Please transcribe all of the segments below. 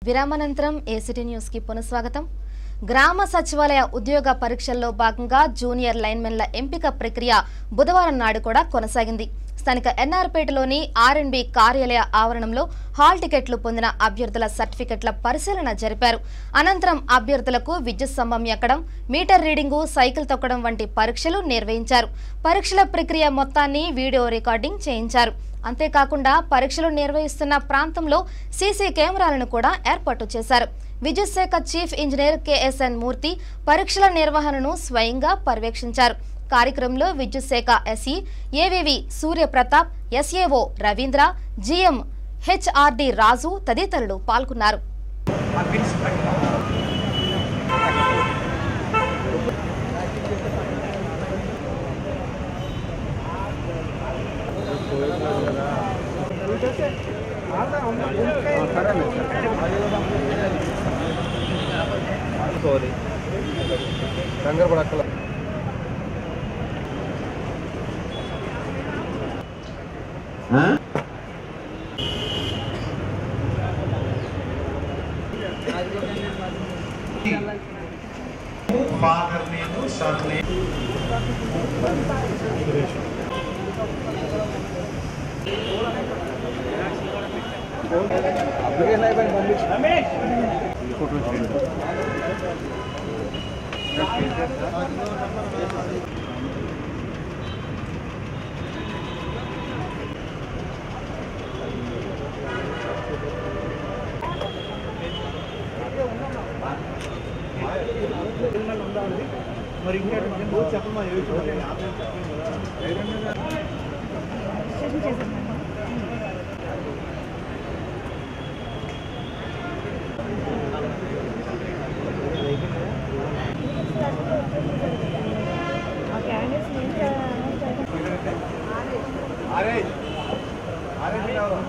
విరామానంతరం ACT news కి పునఃస్వాగతం గ్రామ సచివాలయ ఉద్యోగ పరీక్షల్లో భాగంగా జూనియర్ లైన్మెన్ల ఎంపిక ప్రక్రియ బుధవారం నాడు కూడా కొనసాగింది స్థానిక ఎన్ఆర్పేటలోని ఆర్ఎండ్బి కార్యాలయ ఆవరణంలో హాల్ టికెట్లు పొందిన అభ్యర్థుల సర్టిఫికెట్ల పరిశీలన జరిపారు అనంతరం అభ్యర్థులకు విద్యుత్ స్తంభం ఎక్కడం మీటర్ రీడింగు సైకిల్ తొక్కడం వంటి పరీక్షలు నిర్వహించారు పరీక్షల ప్రక్రియ మొత్తాన్ని వీడియో రికార్డింగ్ చేయించారు అంతేకాకుండా పరీక్షలు నిర్వహిస్తున్న ప్రాంతంలో సీసీ కెమెరాలను కూడా ఏర్పాటు చేశారు విద్యుత్ శాఖ చీఫ్ ఇంజనీర్ కెఎస్ఎన్ మూర్తి పరీక్షల నిర్వహణను స్వయంగా పర్యవేక్షించారు కార్యక్రమంలో విద్యుత్ శాఖ SE AVV Suryaprathap SAO Ravindra GM HRD Raju తదితరులు పాల్గొన్నారు సారీ కంగారు పడక్కల ఫాదర్ నేను సన్ నేను అప్లికేషన్ అయిపోయింది పంపించు మరి ఇంకా చెప్పమా అరే అరే ఎవరు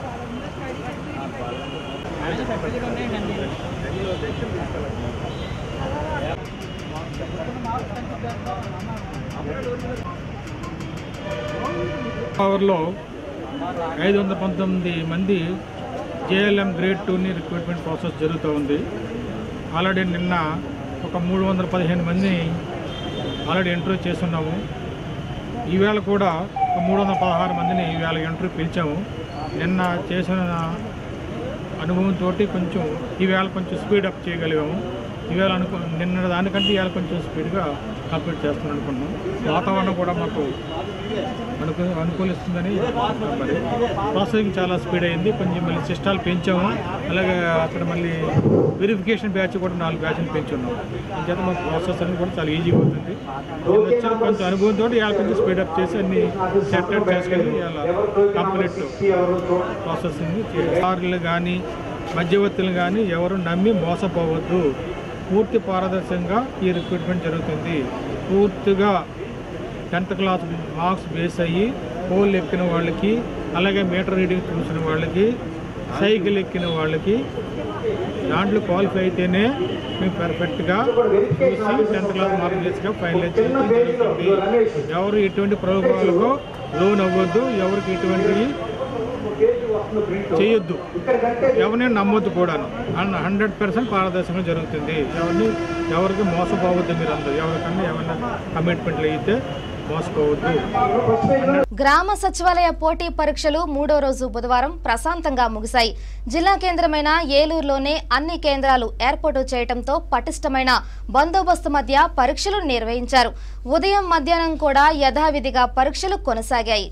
పవర్లో ఐదు వందల పంతొమ్మిది మంది జేఎల్ఎం గ్రేడ్ టూని రిక్రూట్మెంట్ ప్రాసెస్ జరుగుతూ ఉంది ఆల్రెడీ నిన్న ఒక మూడు వందల పదిహేను మందిని ఆల్రెడీ ఎంట్రీ చేస్తున్నాము ఈవేళ కూడా ఒక మూడు వందల పదహారు మందిని ఈవేళ ఎంట్రీ పిలిచాము నిన్న చేసిన అనుభవంతో కొంచెం ఈవేళ కొంచెం స్పీడ్ అప్ చేయగలిగాము ఈవేళ అనుకు నిన్న దానికంటే ఈవేళ కొంచెం స్పీడ్గా కంప్లీట్ చేస్తున్నాం అనుకుంటున్నాం వాతావరణం కూడా మాకు అనుకు అనుకూలిస్తుందని మరి ప్రాసెసింగ్ చాలా స్పీడ్ అయింది కొంచెం మళ్ళీ సిస్టాలు పెంచాము అలాగే అక్కడ మళ్ళీ వెరిఫికేషన్ బ్యాచ్ కూడా నాలుగు బ్యాచ్లు పెంచున్నాం చేత మాకు ప్రాసెస్ అనేది కూడా చాలా ఈజీగా అవుతుంది నేను వచ్చిన కొంచెం అనుభవంతో ఇవాళ కొంచెం స్పీడప్ చేసి అన్ని సెటప్ చేసుకెళ్ళి ఇవాళ కంప్లీట్ ప్రాసెసింగ్ సార్లు కానీ మధ్యవర్తులు కానీ ఎవరు నమ్మి మోసపోవద్దు పూర్తి పారదర్శకంగా ఈ రిక్రూట్మెంట్ జరుగుతుంది పూర్తిగా టెన్త్ క్లాస్ మార్క్స్ బేస్ అయ్యి పోల్ ఎక్కిన వాళ్ళకి అలాగే మీటర్ రీడింగ్ చూసిన వాళ్ళకి సైకిల్ ఎక్కిన వాళ్ళకి దాంట్లో క్వాలిఫై అయితేనే మేము పర్ఫెక్ట్గా చూసి టెన్త్ క్లాస్ మార్క్ బేస్గా ఫైనలైజ్ చేయడం జరుగుతుంది ఎవరు ఎటువంటి ప్రలోభాలకు లోన్ అవ్వద్దు ఎవరికి ఎటువంటి చేయొద్దు ఎవరిని నమ్మొద్దు కూడాను హండ్రెడ్ పర్సెంట్ పారదర్శకంగా జరుగుతుంది ఎవరిని ఎవరికి మోసపోవద్దు మీరు అందరూ ఎవరికన్నా ఏమైనా కమిట్మెంట్లు అయితే మోసపోవద్దు గ్రామ సచివాలయ పోటీ పరీక్షలు మూడో రోజు బుధవారం ప్రశాంతంగా ముగిశాయి జిల్లా కేంద్రమైన ఏలూరులోనే అన్ని కేంద్రాలు ఏర్పాటు చేయడంతో పటిష్టమైన బందోబస్తు మధ్య పరీక్షలు నిర్వహించారు ఉదయం మధ్యాహ్నం కూడా యథావిధిగా పరీక్షలు కొనసాగాయి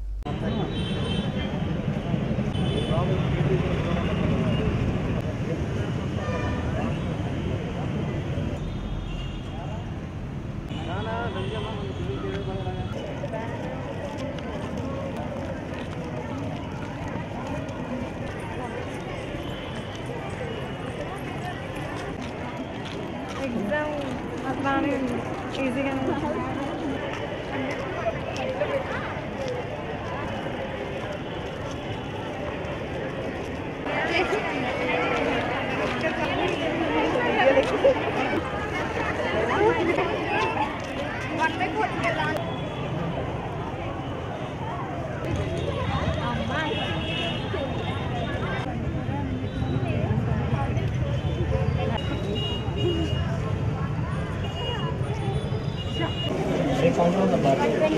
ఎగ్జామ్ నాకు బాగానే ఉంది ఈజీగానే ఉంది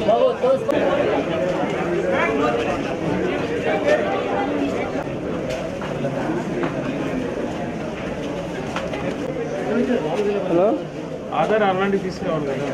ఆధార్ అలాంటివి తీసుకురావాలి కదా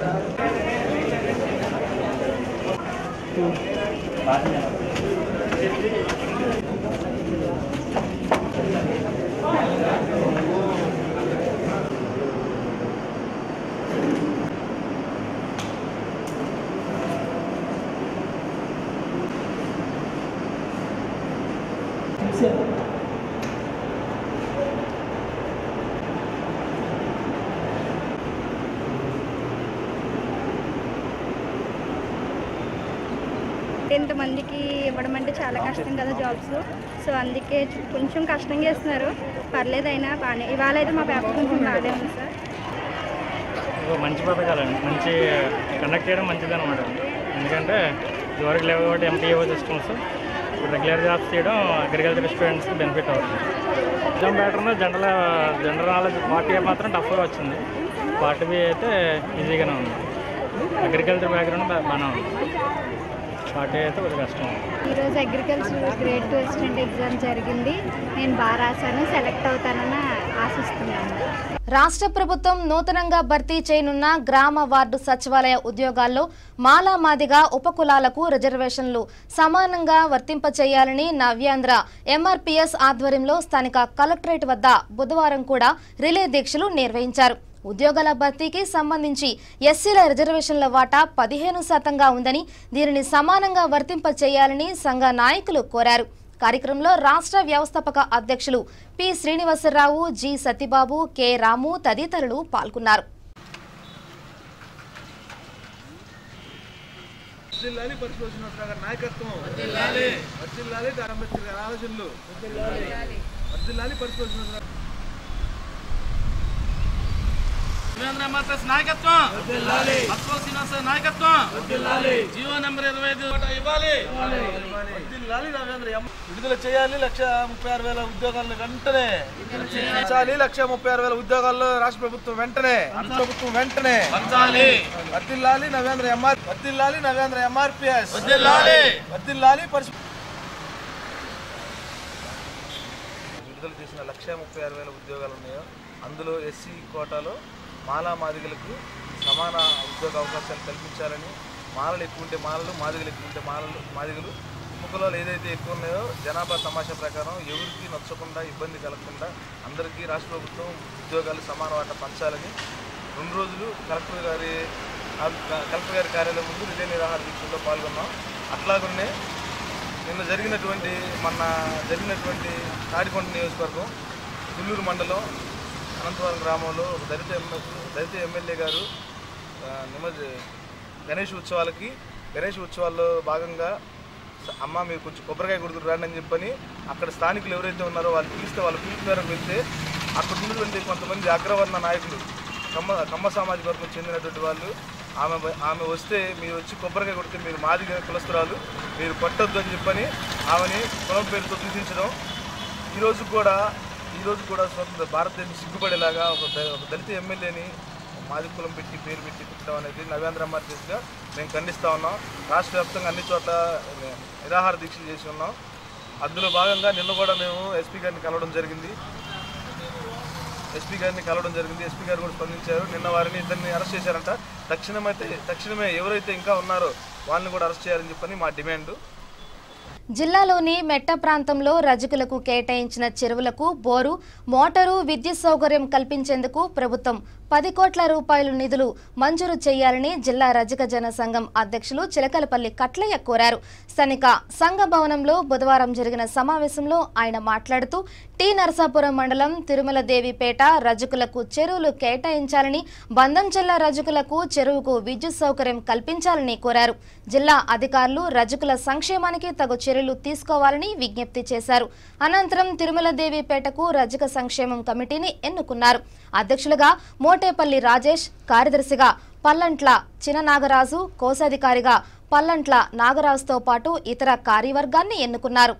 ఇంతమందికి ఇవ్వడం అంటే చాలా కష్టం కదా జాబ్స్ సో అందుకే చు- కొంచెం కష్టంగా చేస్తున్నారు పర్లేదు అయినా బాగానే ఇవాళ అయితే మా పేపర్ కొంచెం బాగానే ఉంది సార్ ఇదిగో మంచి పథకాలండి మంచి కండక్ట్ చేయడం మంచిది అనమాట ఎందుకంటే ఇదివరకు లేవు కాబట్టి ఎంపీఓ సిస్టమ్స్ ఇప్పుడు రెగ్యులర్ జాబ్స్ చేయడం అగ్రికల్చర్ స్టూడెంట్స్కి బెనిఫిట్ అవుతుంది exam pattern general general knowledge forty ఏ మాత్రం టఫ్గా వచ్చింది ఫార్టీ బి అయితే ఈజీగానే ఉంది అగ్రికల్చర్ బ్యాక్గ్రౌండ్ బాగానే ఉంది ఫార్టీ అయితే కొద్దిగా కష్టం ఈరోజు agriculture grade two assistant exam జరిగింది నేను బాగా రాశాను సెలెక్ట్ అవుతానని ఆశిస్తున్నాను రాష్ట్ర ప్రభుత్వం నూతనంగా భర్తీ చేయనున్న గ్రామ వార్డు సచివాలయ ఉద్యోగాల్లో మాలా మాదిగా ఉపకులాలకు రిజర్వేషన్లు సమానంగా వర్తింపచేయాలని నవ్యాంధ్ర ఎంఆర్పీఎస్ ఆధ్వర్యంలో స్థానిక కలెక్టరేట్ వద్ద బుధవారం కూడా రిలే దీక్షలు నిర్వహించారు ఉద్యోగాల భర్తీకి సంబంధించి ఎస్సీల రిజర్వేషన్ల వాటా పదిహేను శాతంగా ఉందని దీనిని సమానంగా వర్తింపచేయాలని సంఘ నాయకులు కోరారు కార్యక్రమంలో రాష్ట్ర వ్యవస్థాపక అధ్యక్షులు P Srinivasarao G Satyababu K Ramu తదితరులు పాల్గొన్నారు వర్ధిల్లాలి పరిశోధన గారి నాయకత్వం వర్ధిల్లాలి వర్ధిల్లాలి డాక్టర్ అంబేద్కర్ గారి ఆలోచనలు వర్ధిల్లాలి పరిశోధన గారి సురేంద్ర ఎంఆర్ఎస్ నాయకత్వం అశ్వల్ శ్రీనివాస నాయకత్వం జీవో నెంబర్ ఇరవై ఐదు ఒకటి ఇవ్వాలి వర్ధిల్లాలి రవీంద్ర ఎం- విడుదల చేయాలి లక్ష ముప్పై ఆరు వేల ఉద్యోగాలను వెంటనే పెంచాలి లక్ష ముప్పై ఆరు వేల ఉద్యోగాల్లో రాష్ట్ర ప్రభుత్వం వెంటనే రాష్ట్ర ప్రభుత్వం వెంటనే పంచాలి వర్ధిల్లాలి నవేంద్ర ఎంఆర్ వర్ధిల్లాలి నవేంద్ర ఎంఆర్పిఎస్ వర్ధిల్లాలి. వర్ధిల్లాలి పరిశు విడుదల చేసిన లక్ష ముప్పై ఆరు వేల ఉద్యోగాలు ఉన్నాయో అందులో ఎస్సీ కోటాలో మాలా మాదిగలకు సమాన ఉద్యోగ అవకాశాలు కల్పించాలని మాలలు ఎక్కువ ఉంటే మాలలు మాదిగలు ఎక్కువ ఉంటే మాలలు మాదిగలు ఉపకులాలు ఏదైతే ఎక్కువ ఉన్నాయో జనాభా సమాచార ప్రకారం ఎవరికి నచ్చకుండా ఇబ్బంది కలగకుండా అందరికీ రాష్ట్ర ప్రభుత్వం ఉద్యోగాలు సమాన వాటా పంచాలని రెండు రోజులు కలెక్టర్ గారి ఆ- కలెక్టర్ గారి కార్యాలయం ముందు రిలే నిరాహార దీక్షల్లో పాల్గొన్నాం అట్లాగనే నిన్న జరిగినటువంటి మొన్న జరిగినటువంటి తాడికొండ నియోజకవర్గం తుళ్ళూరు మండలం అనంతవరం గ్రామంలో ఒక దళిత ఎమ్మె దళిత ఎమ్మెల్యే గారు ఆ, నిమజ్జ గణేష్ ఉత్సవాలకి గణేష్ ఉత్సవాల్లో భాగంగా స- అమ్మ మీరు కొంచెం కొబ్బరికాయ కొడుతురు రండి అని చెప్పని అక్కడ స్థానికులు ఎవరైతే ఉన్నారో వాళ్ళు పిలిస్తే వాళ్ళ పిలుపు మేరకు వెళ్తే అక్కడ ఉన్నటువంటి కొంతమంది అగ్రవర్ణ నాయకులు కమ్మ కమ్మ సామాజిక వర్గం చెందినటువంటి వాళ్ళు ఆమె ఆమె వస్తే మీరు వచ్చి కొబ్బరికాయ కొడితే మీరు మాదిగా కులస్తురాలు మీరు కొట్టొద్దు అని చెప్పని ఆమెని కులం పేరుతో దూషించడం ఈరోజు కూడా ఈరోజు కూడా స్వతంత్ర భారతదేశం సిగ్గుపడేలాగా ఒక ద- ఒక దళిత ఎమ్మెల్యేని మాది కులం పెట్టి పేరు పెట్టి పెట్టడం అనేది నవేంద్ర అమర్జెస్గా మేము ఖండిస్తూ ఉన్నాం రాష్ట్ర వ్యాప్తంగా అన్ని చోట్ల నిరాహార దీక్షలు చేసి ఉన్నాం అందులో భాగంగా నిన్న కూడా మేము ఎస్పీ గారిని కలవడం జరిగింది ఎస్పీ గారిని కలవడం జరిగింది ఎస్పీ గారు కూడా స్పందించారు నిన్న వారిని ఇద్దరిని అరెస్ట్ చేశారంట తక్షణమైతే తక్షణమే ఎవరైతే ఇంకా ఉన్నారో వాళ్ళని కూడా అరెస్ట్ చేయాలని చెప్పని మా డిమాండ్ జిల్లాలోని మెట్ట ప్రాంతంలో రజకులకు కేటాయించిన చెరువులకు బోరు మోటారు విద్యుత్ సౌకర్యం కల్పించేందుకు ప్రభుత్వం పది కోట్ల రూపాయలు నిధులు మంజూరు చేయాలని జిల్లా రజక జన సంఘం అధ్యక్షులు చిలకలపల్లి కట్లయ్య కోరారు స్థానిక సంఘ భవనంలో బుధవారం జరిగిన సమావేశంలో ఆయన మాట్లాడుతూ టి నరసాపురం మండలం తిరుమల దేవిపేట రజకులకు చెరువులు కేటాయించాలని బంధం జిల్లా రజకులకు చెరువుకు విద్యుత్ సౌకర్యం కల్పించాలని కోరారు జిల్లా అధికారులు రజకుల సంక్షేమానికి తగు చర్యలు తీసుకోవాలని విజ్ఞప్తి చేశారు అనంతరం తిరుమల దేవిపేటకు రజక సంక్షేమం కమిటీని ఎన్నుకున్నారు అధ్యక్షులుగా మోటేపల్లి రాజేష్ కార్యదర్శిగా పల్లంట్ల చిననాగరాజు కోశాధికారిగా పల్లంట్ల నాగరాజుతో పాటు ఇతర కార్యవర్గాన్ని ఎన్నుకున్నారు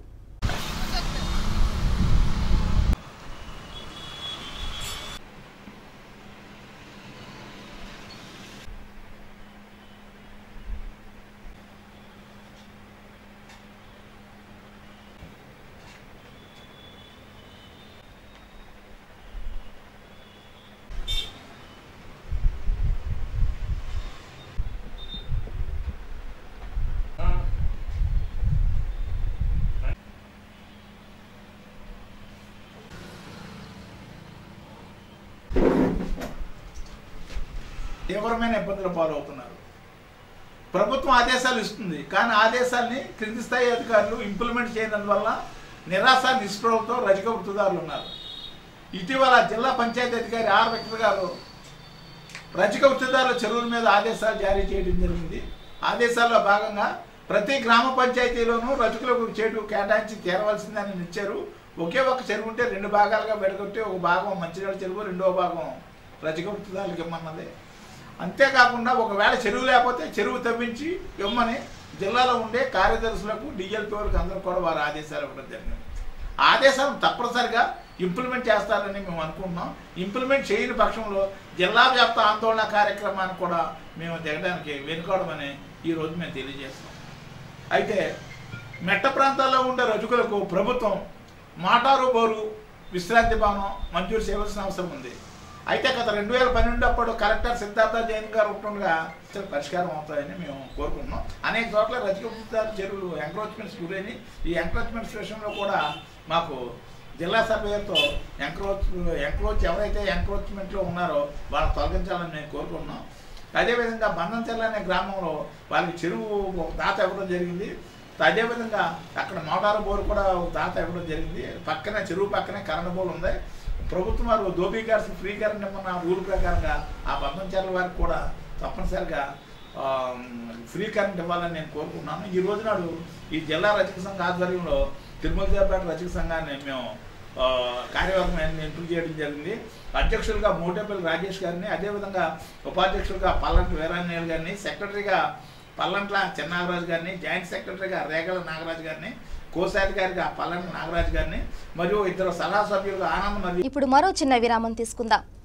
తీవ్రమైన ఇబ్బందుల పాలవుతున్నారు ప్రభుత్వం ఆదేశాలు ఇస్తుంది కానీ ఆదేశాల్ని క్రింది స్థాయి అధికారులు ఇంప్లిమెంట్ చేయనందువల్ల నిరాశ నిస్పృహతో రజక వృత్తిదారులు ఉన్నారు ఇటీవల జిల్లా పంచాయతీ అధికారి ఆర్ వెంకట గారు రజక వృత్తిదారుల చెరువుల మీద ఆదేశాలు జారీ చేయడం జరిగింది ఆదేశాల్లో భాగంగా ప్రతి గ్రామ పంచాయతీలోనూ రజకులకు చెడు కేటాయించి తీరవలసిందని ఇచ్చారు ఒకే ఒక చెరువు ఉంటే రెండు భాగాలుగా విడగొట్టి ఒక భాగం మంచినీళ్ళ చెరువు రెండో భాగం రజక వృత్తిదారులకు ఇమ్మన్నది అంతేకాకుండా ఒకవేళ చెరువు లేకపోతే చెరువు తవ్వించి ఇమ్మని జిల్లాలో ఉండే కార్యదర్శులకు డిఎల్పీలకు అందరూ కూడా వారు ఆదేశాలు ఇవ్వడం జరిగింది ఆదేశాలను తప్పనిసరిగా ఇంప్లిమెంట్ చేస్తారని మేము అనుకుంటున్నాం ఇంప్లిమెంట్ చేయని పక్షంలో జిల్లా వ్యాప్త ఆందోళన కార్యక్రమాన్ని కూడా మేము దిగడానికి వెనుకోవడమని ఈరోజు మేము తెలియజేస్తున్నాం అయితే మెట్ట ప్రాంతాల్లో ఉండే రజకులకు ప్రభుత్వం మాటారు బోరు విశ్రాంతి భవనం మంజూరు చేయవలసిన అవసరం ఉంది అయితే గత రెండు వేల పన్నెండు అప్పుడు కలెక్టర్ సిద్ధార్థ జైన్ గారు ఉంటుండగా పరిష్కారం అవుతాయని మేము కోరుకుంటున్నాం అనేక చోట్ల రజక చెరువులు ఎంక్రోచ్మెంట్స్ గురైన ఈ ఎంక్రోచ్మెంట్స్ విషయంలో కూడా మాకు జిల్లా సభ్యులతో ఎంక్రోచ్ ఎంక్రోచ్ ఎవరైతే ఎంక్రోచ్మెంట్లో ఉన్నారో వాళ్ళని తొలగించాలని మేము కోరుకుంటున్నాం అదేవిధంగా బంధంచెల్ల అనే గ్రామంలో వాళ్ళకి చెరువు ఒక దాత ఇవ్వడం జరిగింది అదేవిధంగా అక్కడ మోటారు బోరు కూడా ఒక దాత ఇవ్వడం జరిగింది పక్కనే చెరువు పక్కనే కరెంట్ బోర్డు ఉంది ప్రభుత్వం వారు దోబీ కార్స్ ఫ్రీ కరెంట్ ఇమ్మన్న రూల్ ప్రకారంగా ఆ బంధంచెర్ల వారికి కూడా తప్పనిసరిగా ఆ, ఫ్రీ కరెంట్ ఇవ్వాలని నేను కోరుకుంటున్నాను ఈ రోజు నాడు ఈ జిల్లా రజక సంఘ ఆధ్వర్యంలో తిరుమలదేవపేట రజక సంఘాన్ని మేము ఆ, కార్యవర్గం ఎంపిక చేయడం జరిగింది అధ్యక్షులుగా మోటేపల్లి రాజేష్ గారిని అదేవిధంగా ఉపాధ్యక్షులుగా పల్లంటి వీరాంజనేయులు గారిని సెక్రటరీగా పల్లంట్ల చెన్నాగరాజు గారిని జాయింట్ సెక్రటరీగా రేగల నాగరాజు గారిని కోశాధికారిగా పల్లంటి నాగరాజు గారిని మరియు ఇద్దరు సలహా సభ్యులుగా ఆనంద్ మరియు ఇప్పుడు మరో చిన్న విరామం తీసుకుందాం